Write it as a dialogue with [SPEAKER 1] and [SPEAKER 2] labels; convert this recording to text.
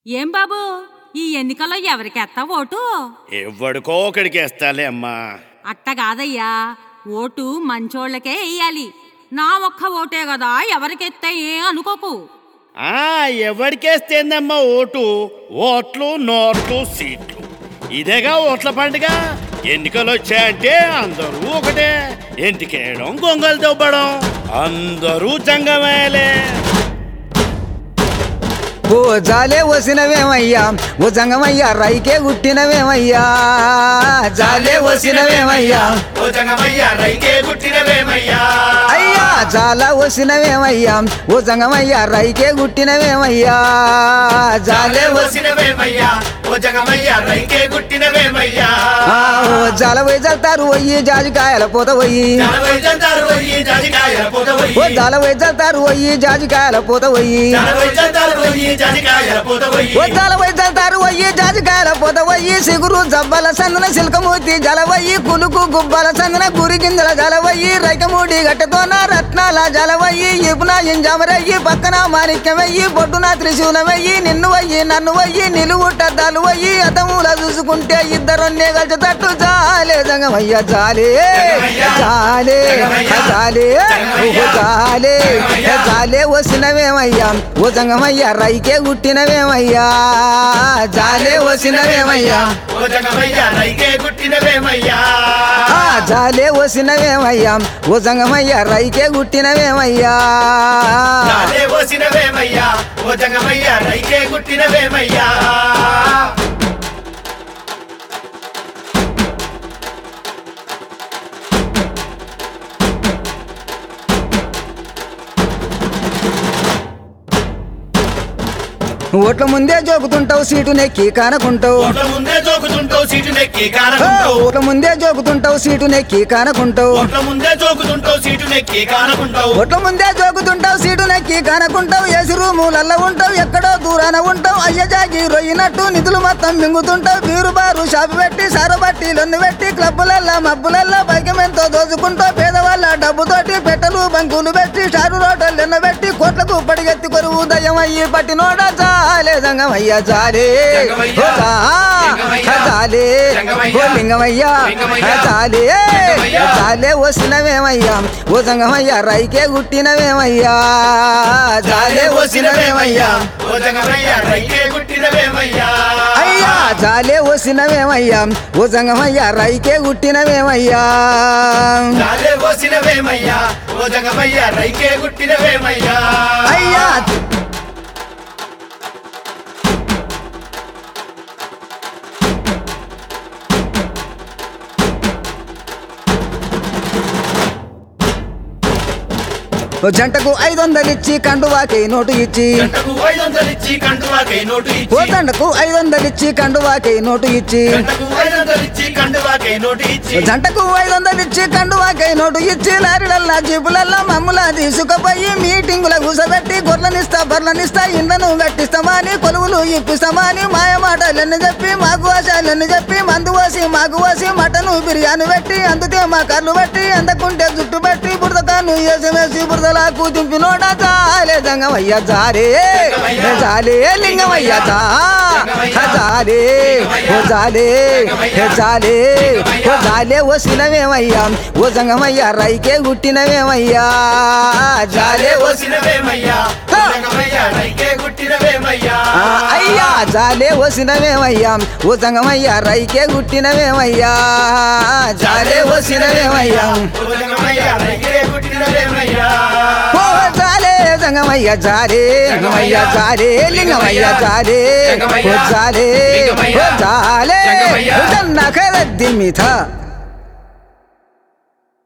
[SPEAKER 1] ఏం బాబు ఈ ఎన్నికల్లో ఎవరికెత్తా ఓటు
[SPEAKER 2] ఎవడికో ఒకడికి వేస్తాలే అమ్మా
[SPEAKER 1] అట్ట కాదయ్యా ఓటు మంచోళ్ళకే వెయ్యాలి నా ఒక్క ఓటే కదా ఎవరికెత్తే ఏ అనుకోకు
[SPEAKER 2] ఆ ఎవడికేస్తేందమ్మా ఓటు ఓట్లు నోట్లు సీట్లు ఇదేగా ఓట్ల పండుగ ఎన్నికలు వచ్చాయంటే అందరూ ఒకటే ఎంటికేయడం గొంగలు దొబ్బడం అందరూ జంగమేలే
[SPEAKER 3] ఓ జాలే వసినవేమయ్యా ఓ జంగమయ్యా రైకే గుట్టినవేమయ్యా జాలే వసినవేమయ్యా
[SPEAKER 2] ఓ జంగమయ్య రైకే గుట్టినవేమయ్యా
[SPEAKER 3] అయ్యా జాల వసినవేమయ్యా ఓ జంగమయ్యా రైకే గుట్టినవేమయ్యా జాలే వసి
[SPEAKER 2] వసినవేమయ్యా ఓ జంగమయ్య రైకే గుట్టినవేమయ్యా
[SPEAKER 3] ఆ, ఓ జాల పోయి జల్తారు పోయి జాజికాయల పోత పోయి
[SPEAKER 2] జనవై జంతారు పోయి జాజికాయల పూత పోయి
[SPEAKER 3] ఓ జాల పోయి జల్తారు పోయి జాజికాయల పోత పోయి
[SPEAKER 2] జనవై జంతారు పోయి జాజికాయల పూత పోయి
[SPEAKER 3] ఒద్దాల వైద్యారు వయ్యి జాజికాయల పొద వయ్యి సిగురు జబ్బల సందన సిల్కమూర్తి జలవయ్యి కులుకు గుబ్బల సందన గురి గింజల జలవయ్యి రైకమూడి గట్టతోన రత్నాల జలవయ్యి ఇపున ఇంజమరయ్యి పక్కన మాణిక్యమయ్యి పొట్టున త్రిశూలమయ్యి నిన్ను వయ్యి నన్ను వయ్యి నిలువుటద్దాలు వయ్యి అతముల చూసుకుంటే ఇద్దరొన్నే కలిసేటట్టు జాలే జంగమయ్య జాలే జాలే జాలే ఓహో జాలే జాలే వసినవేమయ్యా ఓ జంగమయ్య రైకే గుట్టినవేమయ్యా జాలే వసినవేమయ్యా
[SPEAKER 2] ఓ జంగమయ్య రైకే గుట్టినవేమయ్యా
[SPEAKER 3] ఆ జాలే వసినవేమయ్యా ఓ జంగమయ్య రైకే గుట్టినవేమయ్యా
[SPEAKER 2] జాలే పోసినవేమయ్యా ఓ జంగమయ్య రైకే గుట్టినవేమయ్యా
[SPEAKER 3] ఓట్ల ముందే జోకుతుంటావు సీటు నెక్కి కానకుంటావు
[SPEAKER 2] ఓట్ల ముందే జోకుతుంటావు సీటు నెక్కి
[SPEAKER 3] ఆ,
[SPEAKER 2] కానకుంటావు
[SPEAKER 3] ఓట్ల ముందే జోకుతుంటావు సీటు నెక్కి కానకుంటావు
[SPEAKER 2] ఓట్ల ముందే జోకుతుంటావు సీటు నెక్కి కానకుంటావు
[SPEAKER 3] ఓట్ల ముందే జోకుతుంటావు సీటు నెక్కి కానకుంటావు ఏసి రూములల్ల ఉంటావు ఎక్కడో దూరాన ఉంటావు అయ్య జాగి రొయ్యినట్టు నిధులు మొత్తం మింగుతుంటావు బీరు బారు షాపు పెట్టి సారబట్టి లొన్ను పెట్టి క్లబ్బులల్లా మబ్బులల్లా బైకమెంతో దోచుకుంటావు పేదవాళ్ళ డబ్బుతోటి పెట్టలు బంకులు పెట్టి షారు రోడ్లు ఎన్నబెట్టి కోట్లకు పడిగెత్తి కొరువు దయ్యం అయ్యి పట్టినోడా జాలే జంగమయ్య జాలే
[SPEAKER 2] జంగమయ్య.
[SPEAKER 3] ఓ జా,
[SPEAKER 2] లింగమయ్య.
[SPEAKER 3] జాలే
[SPEAKER 2] జంగమయ్య.
[SPEAKER 3] ఓ లింగమయ్య
[SPEAKER 2] లింగమయ్య.
[SPEAKER 3] జాలే
[SPEAKER 2] లింగమయ్య.
[SPEAKER 3] జాలే వసినవేమయ్యా ఓ జంగమయ్య రైకే గుట్టినవేమయ్యా జాలే వసినవేమయ్యా
[SPEAKER 2] ఓ జంగమయ్య రైకే గుట్టినవేమయ్యా
[SPEAKER 3] అయ్యా జాలే వసినవేమయ్యా ఓ జంగమయ్య రైకే గుట్టినవేమయ్యా
[SPEAKER 2] జాలే పోసినవేమయ్యా ఓ జంగమయ్య రైకే గుట్టినవేమయ్యా
[SPEAKER 3] అయ్యా ఓ జంటకు ఐదు వందలు ఇచ్చి కండువాకి నోటు ఇచ్చి
[SPEAKER 2] గంటకు ఐదు వందలు ఇచ్చి కండువాకై నోటు
[SPEAKER 3] ఓ
[SPEAKER 2] ఇచ్చి
[SPEAKER 3] దండకు ఐదు వందలు ఇచ్చి కండువాకి నోటు ఇచ్చి
[SPEAKER 2] గంటకు ఐదు వందలు ఇచ్చి కండువాకై నోటు ఇచ్చి
[SPEAKER 3] జంటకు ఐదు వందలు ఇచ్చి కండువాకై నోటు ఇచ్చి లారీలల్లా జీపులల్లా మమ్ములా తీసుకుపోయి మీటింగుల కూసబెట్టి గొర్రెనిస్తా బర్రెనిస్తా ఇండ్లను కట్టిస్తామని కొలువులు ఇప్పిస్తామని మాయ మాటలన్నీ చెప్పి మాకు ఆశాలన్నీ చెప్పి మందు పోసి మాకు పోసి మటను బిర్యానీ పెట్టి అందుతే మా కర్లు పెట్టి అందకుంటే జుట్టు పెట్టి బురదకాను వేసి వేసి బురదలాకు దింపినోడా జాలే జంగమయ్య జారే జాలే లింగమయ్య జా జాలే ఓ జాలే ఓ జాలే ఓ జాలే ఓ సినవేమయ్యా ఓ జంగమయ్య రైకే గుట్టినవేమయ్యా జాలే ఓ
[SPEAKER 2] పోసినవేమయ్యా ఓ జంగమయ్య రైకే గుట్టినవేమయ్యా
[SPEAKER 3] ఆ, అయ్యా జాలే వసినవేమయ్యా ఓ జంగమయ్య రైకే గుట్టినవేమయ్యా జాలే వసినవేమయ్యా
[SPEAKER 2] ఓ జంగమయ్య రైకే గుట్టినవేమయ్యా
[SPEAKER 3] ఓ జాలే జంగమయ్య జాలే లింగమయ్య జాలే లింగమయ్య జాలే ఓ జాలే ఓ జాలే జన్న కరద్ది మిథ